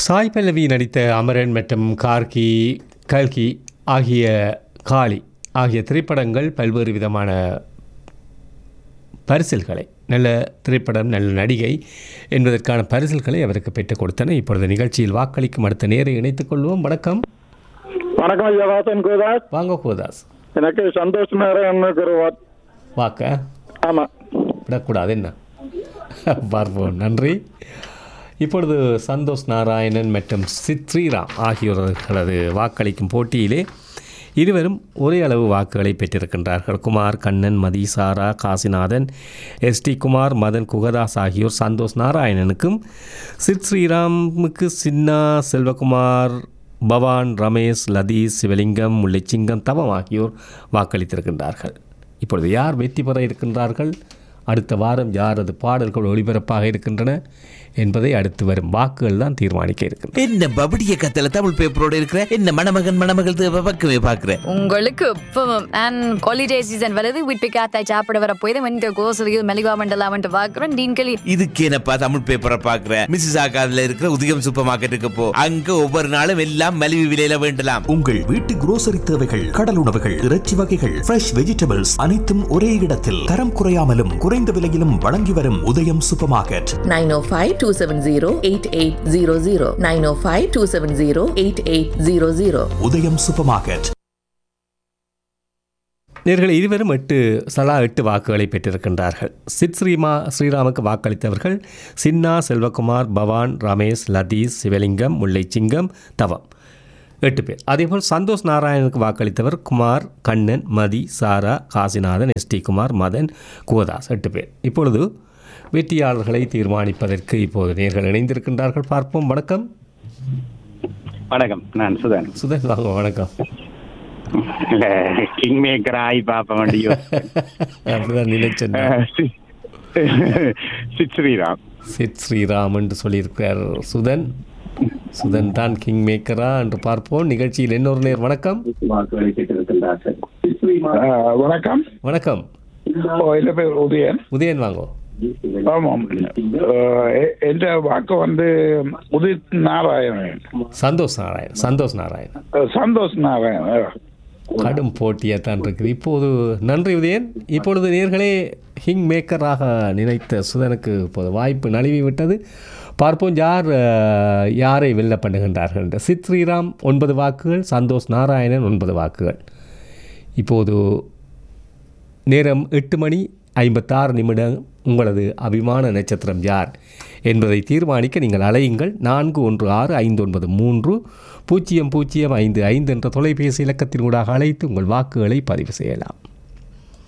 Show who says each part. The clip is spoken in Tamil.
Speaker 1: சாய் பல்லவி நடித்த அமரன் மற்றும் கார்கி கல்கி ஆகிய காளி ஆகிய திரைப்படங்கள் பல்வேறு விதமான பரிசில்களை நல்ல திரைப்படம் நல்ல நடிகை என்பதற்கான பரிசில்களை அவருக்கு பெற்றுக் கொடுத்தன இப்பொழுது நிகழ்ச்சியில் வாக்களிக்கும் அடுத்த நேரை இணைத்துக் கொள்வோம் வணக்கம்
Speaker 2: வணக்கம் ஐயா வாசன் கோதாஸ்
Speaker 1: வாங்க கோதாஸ்
Speaker 2: எனக்கு சந்தோஷ் நாராயணனுக்கு ஒரு வாட்
Speaker 1: வாக்க
Speaker 2: ஆமா
Speaker 1: விடக்கூடாது என்ன பார்ப்போம் நன்றி இப்பொழுது சந்தோஷ் நாராயணன் மற்றும் சித் ஸ்ரீராம் ஆகியோர்களது வாக்களிக்கும் போட்டியிலே இருவரும் ஒரே அளவு வாக்குகளை பெற்றிருக்கின்றார்கள் குமார் கண்ணன் மதி சாரா காசிநாதன் எஸ்டி குமார் மதன் குகதாஸ் ஆகியோர் சந்தோஷ் நாராயணனுக்கும் சித் ஸ்ரீராமுக்கு சின்னா செல்வகுமார் பவான் ரமேஷ் லதீஷ் சிவலிங்கம் முல்லைச்சிங்கம் தவம் ஆகியோர் வாக்களித்திருக்கின்றார்கள் இப்பொழுது யார் வெற்றி பெற இருக்கின்றார்கள் அடுத்த வாரம் யாரது பாடல்கள் ஒளிபரப்பாக இருக்கின்றன என்பதை அடுத்து வரும் வாக்குகள் தான் தீர்மானிக்க இருக்கின்றன
Speaker 3: என்ன பபடிய கத்தல தமிழ் பேப்பரோட இருக்கிற என்ன மணமகன் மணமகள் தேவை பக்கமே பாக்குற
Speaker 4: உங்களுக்கு இப்பவும் அண்ட் ஹாலிடே சீசன் வருது வீட்டு காத்தாய் சாப்பிட வர போய் தான் இந்த கோசலியில் மெலிவா மண்டலா வந்து பார்க்குறோம் டீன்களி
Speaker 3: இதுக்கு என்னப்பா தமிழ் பேப்பரை பாக்குற மிஸ்ஸஸ் ஆகாதுல இருக்கிற உதயம் சூப்பர் மார்க்கெட்டுக்கு போ அங்க ஒவ்வொரு நாளும் எல்லாம் மலிவு விலையில வேண்டலாம்
Speaker 5: உங்கள் வீட்டு grocery தேவைகள் கடல் உணவுகள் இறைச்சி வகைகள் ஃப்ரெஷ் வெஜிடபிள்ஸ் அனைத்தும் ஒரே இடத்தில் தரம் குறையாமலும் குறைந்த விலையிலும் வழங்கி வரும் உதயம் சூப்பர் மார்க்கெட்
Speaker 6: 905-270-8800 905-270-8800
Speaker 5: உதயம் சூப்பர் மார்க்கெட்
Speaker 1: நேர்கள் இருவரும் எட்டு சலா எட்டு வாக்குகளை பெற்றிருக்கின்றார்கள் சித் ஸ்ரீமா ஸ்ரீராமுக்கு வாக்களித்தவர்கள் சின்னா செல்வகுமார் பவான் ரமேஷ் லதீஷ் சிவலிங்கம் முல்லைச்சிங்கம் தவம் எட்டு பேர் அதேபோல் சந்தோஷ் நாராயணனுக்கு வாக்களித்தவர் குமார் கண்ணன் மதி சாரா காசிநாதன் எஸ்டி குமார் மதன் கோதாஸ் எட்டு பேர் இப்பொழுது வெற்றியாளர்களை தீர்மானிப்பதற்கு இப்போது நேர்கள் இணைந்திருக்கின்றார்கள் பார்ப்போம் வணக்கம்
Speaker 7: வணக்கம் நான் சுதன்
Speaker 1: சுதன் வாங்க வணக்கம்
Speaker 7: இல்ல கிங் மேக்கர் ஆகி பார்ப்ப வேண்டியும்
Speaker 1: அப்படிதான் நினைச்சேன்
Speaker 7: சித் ஸ்ரீராம்
Speaker 1: சித் ஸ்ரீராம் என்று சொல்லியிருக்கிறார் சுதன் சுதன் தான் கிங் மேக்கரா என்று பார்ப்போம் நிகழ்ச்சியில் இன்னொரு நேர் வணக்கம்
Speaker 2: ஆஹ், வணக்கம்
Speaker 1: வணக்கம்
Speaker 2: ஓ, என் பேர் உதயன்
Speaker 1: உதயன் வாங்கோ
Speaker 2: ஆமாம் ஆஹ், எ- என்ற வாக்கு வந்து உதித் நாராயணன்
Speaker 1: சந்தோஷ் நாராயண் சந்தோஷ் நாராயண்
Speaker 2: ஆஹ், சந்தோஷ் நாராயணன்
Speaker 1: கடும் போட்டியாக தான் இருக்குது இப்போது நன்றி உதயன் இப்பொழுது நேர்களே கிங் மேக்கராக நினைத்த சுதனுக்கு இப்போது வாய்ப்பு நழுவி விட்டது பார்ப்போம் யார் அஹ், யாரை வெல்ல பண்ணுகின்றார்கள் என்று சித் ஸ்ரீராம் ஒன்பது வாக்குகள் சந்தோஷ் நாராயணன் ஒன்பது வாக்குகள் இப்போது நேரம் எட்டு மணி ஐம்பத்தாறு நிமிடம் உங்களது அபிமான நட்சத்திரம் யார் என்பதை தீர்மானிக்க நீங்கள் அலையுங்கள் நான்கு ஒன்று ஆறு ஐந்து ஒன்பது மூன்று பூஜ்ஜியம் பூஜ்ஜியம் ஐந்து ஐந்து என்ற தொலைபேசி இலக்கத்தின் ஊடாக அழைத்து உங்கள் வாக்குகளை பதிவு செய்யலாம்